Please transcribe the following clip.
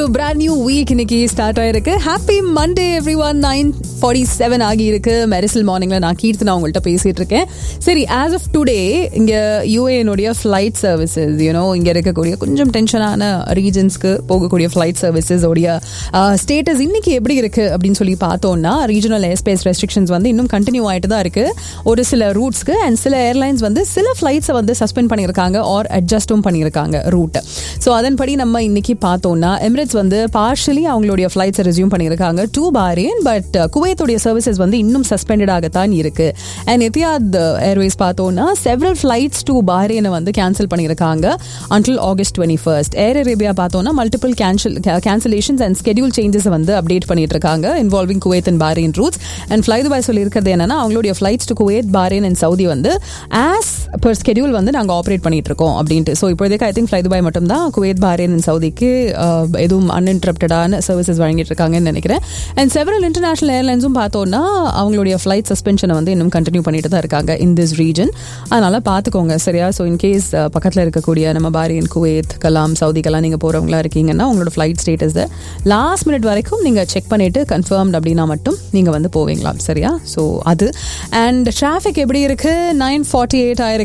brand new week இன்னைக்கு start ஆயிருக்கு happy Monday everyone nine forty seven ஆகி இருக்கு மெரிசல் மார்னிங்ல நான் கீர்த்தனா உங்கள்கிட்ட பேசிட்டு இருக்கேன் சரி ஆஸ் ஆஃப் டுடே இங்க யூஏனுடைய ஃபிளைட் சர்வீசஸ் யூனோ இங்க இருக்கக்கூடிய கொஞ்சம் டென்ஷனான ரீஜன்ஸ்க்கு போகக்கூடிய ஃபிளைட் சர்வீசஸ் உடைய ஸ்டேட்டஸ் இன்னைக்கு எப்படி இருக்கு அப்படின்னு சொல்லி பார்த்தோம்னா ரீஜனல் ஏர்ஸ்பேஸ் ரெஸ்ட்ரிக்ஷன்ஸ் வந்து இன்னும் கண்டினியூ ஆயிட்டு தான் இருக்கு ஒரு சில ரூட்ஸ்க்கு அண்ட் சில ஏர்லைன்ஸ் வந்து சில ஃபிளைட்ஸை வந்து சஸ்பெண்ட் பண்ணியிருக்காங்க ஆர் அட்ஜஸ்டும் பண்ணியிருக்காங்க ரூட் ஸோ அதன்படி நம்ம இன்னைக்கு பார்த்தோம்னா எமிரேட்ஸ் வந்து பார்ஷலி அவங்களுடைய ஃபிளைட்ஸை ரெசியூம் பண்ணியிருக்காங்க டூ பாரேன் பட் குவைத்துடைய சர்வீசஸ் வந்து இன்னும் சஸ்பெண்டட் ஆகத்தான் இருக்கு அண்ட் எத்தியாத் ஏர்வேஸ் பார்த்தோம்னா செவரல் ஃபிளைட்ஸ் டு பாரேனை வந்து கேன்சல் பண்ணியிருக்காங்க until August twenty first Air Arabia பார்த்தோம்னா multiple cancel cancellations and schedule changes வந்து அப்டேட் பண்ணிட்டு இருக்காங்க involving Kuwait and Bahrain routes and fly Dubai சொல்லியிருக்கிறது என்னன்னா அவங்களுடைய flights to Kuwait Bahrain and Saudi வந்து ஆஸ் பர் ஸ்கெடியூல் வந்து நாங்கள் ஆப்ரேட் பண்ணிட்டு இருக்கோம் அப்படின்ட்டு ஸோ இப்போதைக்கு ஐ திங்க் ஃபிளை துபாய் மட்டும் தான் குவைத் பாரேன் அண்ட் சவுதிக்கு அஹ், எதுவும் அன்இன்டரப்டடான சர்வீசஸ் வழங்கிட்டு இருக்காங்கன்னு நினைக்கிறேன் அண்ட் செவரல் இன்டர்நேஷனல் ஏர்லைன்ஸும் பார்த்தோம்னா அவங்களுடைய ஃபிளைட் சஸ்பென்ஷனை வந்து இன்னும் கண்டினியூ பண்ணிட்டு தான் இருக்காங்க இன் திஸ் ரீஜன் அதனால பார்த்துக்கோங்க சரியா ஸோ இன்கேஸ் பக்கத்தில் இருக்கக்கூடிய நம்ம பாரியன் குவைத் கலாம் சவுதிக்கெல்லாம் நீங்கள் போகிறவங்களா இருக்கீங்கன்னா உங்களோட ஃப்ளைட் ஸ்டேட்டஸை லாஸ்ட் மினிட் வரைக்கும் நீங்கள் செக் பண்ணிட்டு கன்ஃபார்ம்ட் அப்படின்னா மட்டும் நீங்கள் வந்து போவீங்களாம் சரியா ஸோ அது அண்ட் டிராஃபிக் எப்படி இருக்கு நைன் ஃபார்ட்டி எயிட் ஆயிருக்கு